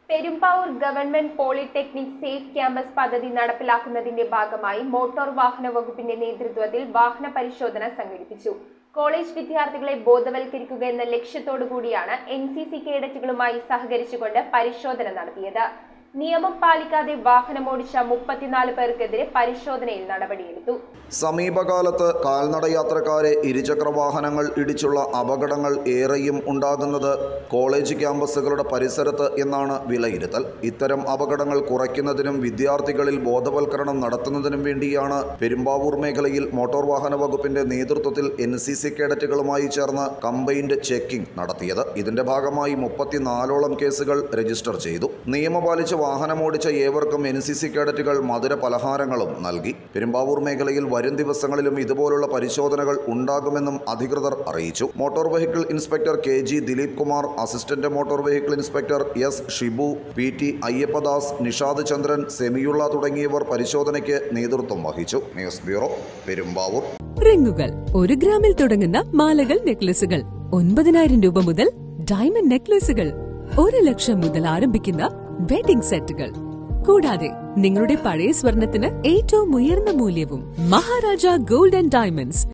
Perumbavoor government polytechnic safe campus പദ്ധതി നടപ്പിലാക്കുന്നതിന്റെ ഭാഗമായി മോട്ടോർ വാഹന വകുപ്പിന്റെ നേതൃത്വത്തിൽ വാഹന പരിശോധന സംഘടിപ്പിച്ചു കോളേജ് വിദ്യാർത്ഥികളെ ബോധവൽക്കരിക്കുക എന്ന ലക്ഷ്യത്തോടു കൂടിയാണ് എൻ സി സി കേഡറ്റുകളുമായി സഹകരിച്ചുകൊണ്ട് പരിശോധന നടത്തിയത് നിയമം പാലിക്കാതെ വാഹനമോടിച്ച മുപ്പത്തിനാല് പേർക്കെതിരെ പരിശോധനയിൽ നടപടിയെടുത്തു സമീപകാലത്ത് കാൽനട യാത്രക്കാരെ ഇരുചക്ര വാഹനങ്ങൾ ഇടിച്ചുള്ള അപകടങ്ങൾ ഏറെയും ഉണ്ടാകുന്നത് കോളേജ് ക്യാമ്പസുകളുടെ പരിസരത്ത് എന്നാണ് വിലയിരുത്തൽ ഇത്തരം അപകടങ്ങൾ കുറയ്ക്കുന്നതിനും വിദ്യാർത്ഥികളിൽ ബോധവൽക്കരണം നടത്തുന്നതിനും വേണ്ടിയാണ് പെരുമ്പാവൂർ മേഖലയിൽ മോട്ടോർ വാഹന വകുപ്പിന്റെ നേതൃത്വത്തിൽ എൻ സി സി കേഡറ്റുകളുമായി ചേർന്ന് കമ്പൈൻഡ് ചെക്കിംഗ് നടത്തിയത് ഇതിന്റെ ഭാഗമായി മുപ്പത്തിനാലോളം കേസുകൾ രജിസ്റ്റർ ചെയ്തു നിയമപാലിച്ച് വാഹനമോടിച്ച ഏവർക്കും എൻ സി സി കേഡറ്റുകൾ മധുര പലഹാരങ്ങളും നൽകി പെരുമ്പാവൂർ മേഖലയിൽ വരും ദിവസങ്ങളിലും ഇതുപോലുള്ള പരിശോധനകൾ ഉണ്ടാകുമെന്നും അധികൃതർ അറിയിച്ചു motor vehicle inspector K G Dileep Kumar assistant motor vehicle inspector S Shibu P T Ayyappadas Nishad Chandran സെമിയുള്ള തുടങ്ങിയവർ പരിശോധനയ്ക്ക് നേതൃത്വം വഹിച്ചു ന്യൂസ് ബ്യൂറോ പെരുമ്പാവൂർ റിങ്ങുകൾ ഒരു ഗ്രാമിൽ തുടങ്ങുന്ന മാലകൾ നെക്ലസുകൾ ഒൻപതിനായിരം രൂപ മുതൽ ഡയമണ്ട് നെക്ലസുകൾ ഒരു ലക്ഷം മുതൽ ആരംഭിക്കുന്ന വെഡിംഗ് സെറ്റുകൾ കൂടാതെ നിങ്ങളുടെ പഴയ സ്വർണത്തിന് ഏറ്റവും ഉയർന്ന മൂല്യവും മഹാരാജ ഗോൾഡ് ആൻഡ് ഡയമണ്ട്സ്